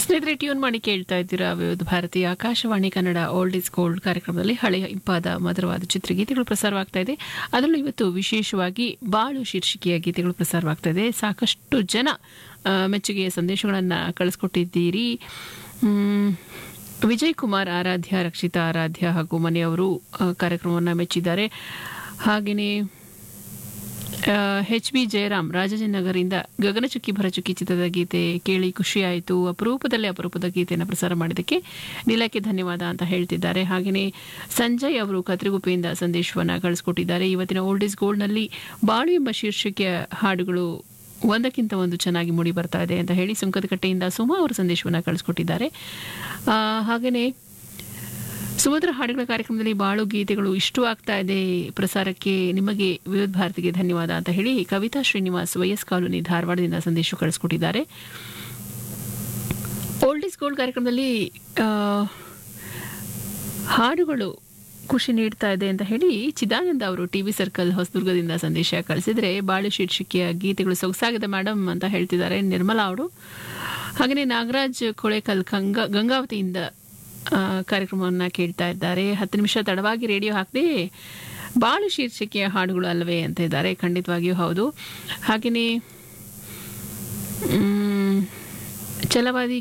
ಸ್ನೇಹಿತರೆ ಟ್ಯೂನ್ ಮಾಡಿ ಕೇಳ್ತಾ ಇದ್ದೀರಾ ವಿವಿಧ ಭಾರತೀಯ Akashvani Kannada old is gold ಕಾರ್ಯಕ್ರಮದಲ್ಲಿ ಹಳೆಯ ಇಂಪಾದ ಮಧುರವಾದ ಚಿತ್ರಗೀತೆಗಳು ಪ್ರಸಾರವಾಗ್ತಾ ಇದೆ ಅದರಲ್ಲೂ ಇವತ್ತು ವಿಶೇಷವಾಗಿ ಬಾಳು ಶೀರ್ಷಿಕೆಯ ಗೀತೆಗಳು ಪ್ರಸಾರವಾಗ್ತಾ ಇದೆ ಸಾಕಷ್ಟು ಜನ ಆ, ಮೆಚ್ಚುಗೆಯ ಸಂದೇಶಗಳನ್ನು ಕಳಿಸ್ಕೊಟ್ಟಿದ್ದೀರಿ ಮ್, ವಿಜಯ್ ಕುಮಾರ್ ಆರಾಧ್ಯ ರಕ್ಷಿತಾ ಆರಾಧ್ಯ ಹಾಗೂ ಮನೆಯವರು ಕಾರ್ಯಕ್ರಮವನ್ನು ಮೆಚ್ಚಿದ್ದಾರೆ ಹಾಗೆಯೇ ಎಚ್ ಬಿ ಜಯರಾಮ್ ರಾಜಾಜಿನಗರಿಂದ ಗಗನಚುಕ್ಕಿ ಭರಚುಕ್ಕಿ ಚಿತ್ರದ ಗೀತೆ ಕೇಳಿ ಖುಷಿಯಾಯಿತು ಅಪರೂಪದಲ್ಲಿ ಅಪರೂಪದ ಗೀತೆಯನ್ನು ಪ್ರಸಾರ ಮಾಡಿದ್ದಕ್ಕೆ ನೀಲಕ್ಕೆ ಧನ್ಯವಾದ ಅಂತ ಹೇಳ್ತಿದ್ದಾರೆ ಹಾಗೆಯೇ ಸಂಜಯ್ ಅವರು ಕತ್ರಿಗುಪ್ಪೆಯಿಂದ ಸಂದೇಶವನ್ನು ಕಳಿಸ್ಕೊಟ್ಟಿದ್ದಾರೆ ಇವತ್ತಿನ ಓಲ್ಡ್ ಇಸ್ ಗೋಲ್ಡ್ನಲ್ಲಿ ಬಾಳು ಎಂಬ ಶೀರ್ಷಿಕೆಯ ಹಾಡುಗಳು ಒಂದಕ್ಕಿಂತ ಒಂದು ಚೆನ್ನಾಗಿ ಮೂಡಿ ಬರ್ತಾ ಇದೆ ಅಂತ ಹೇಳಿ ಸುಂಕದಕಟ್ಟೆಯಿಂದ ಸುಮಾ ಅವರು ಸಂದೇಶವನ್ನು ಕಳಿಸ್ಕೊಟ್ಟಿದ್ದಾರೆ ಆ, ಹಾಗೆಯೇ ಸುಮಧುರ ಹಾಡುಗಳ ಕಾರ್ಯಕ್ರಮದಲ್ಲಿ ಬಾಳು ಗೀತೆಗಳು ಇಷ್ಟವಾಗ್ತಾ ಇದೆ ಪ್ರಸಾರಕ್ಕೆ ನಿಮಗೆ ವಿವಿಧ ಭಾರತಿಗೆ ಧನ್ಯವಾದ ಅಂತ ಹೇಳಿ ಕವಿತಾ ಶ್ರೀನಿವಾಸ್ ವೈಎಸ್ ಕಾಲೋನಿ ಧಾರವಾಡದಿಂದ ಸಂದೇಶ ಕಳಿಸ್ಕೊಟ್ಟಿದ್ದಾರೆ ಓಲ್ಡ್ ಇಸ್ ಗೋಲ್ಡ್ ಕಾರ್ಯಕ್ರಮದಲ್ಲಿ ಆ, ಹಾಡುಗಳು ಖುಷಿ ನೀಡ್ತಾ ಇದೆ ಅಂತ ಹೇಳಿ ಚಿದಾನಂದ ಅವರು ಟಿವಿ ಸರ್ಕಲ್ ಹೊಸದುರ್ಗದಿಂದ ಸಂದೇಶ ಕಳಿಸಿದ್ರೆ ಬಾಳು ಶೀರ್ಷಿಕೆಯ ಗೀತೆಗಳು ಸೊಗಸಾಗಿದೆ ಮೇಡಮ್ ಅಂತ ಹೇಳ್ತಿದ್ದಾರೆ ನಿರ್ಮಲಾ ಅವರು ಹಾಗೆಯೇ ನಾಗರಾಜ್ ಕೊಳೆಕಲ್ ಗಂಗಾ ಗಂಗಾವತಿಯಿಂದ ಆ, ಕಾರ್ಯಕ್ರಮವನ್ನು ಕೇಳ್ತಾ ಇದ್ದಾರೆ ಹತ್ತು ನಿಮಿಷ ತಡವಾಗಿ ರೇಡಿಯೋ ಹಾಕದೆ ಬಾಳು ಶೀರ್ಷಿಕೆಯ ಹಾಡುಗಳು ಅಲ್ಲವೇ ಅಂತ ಇದ್ದಾರೆ ಖಂಡಿತವಾಗಿಯೂ ಹೌದು ಹಾಗೆಯೇ ಮ್, ಛಲವಾದಿ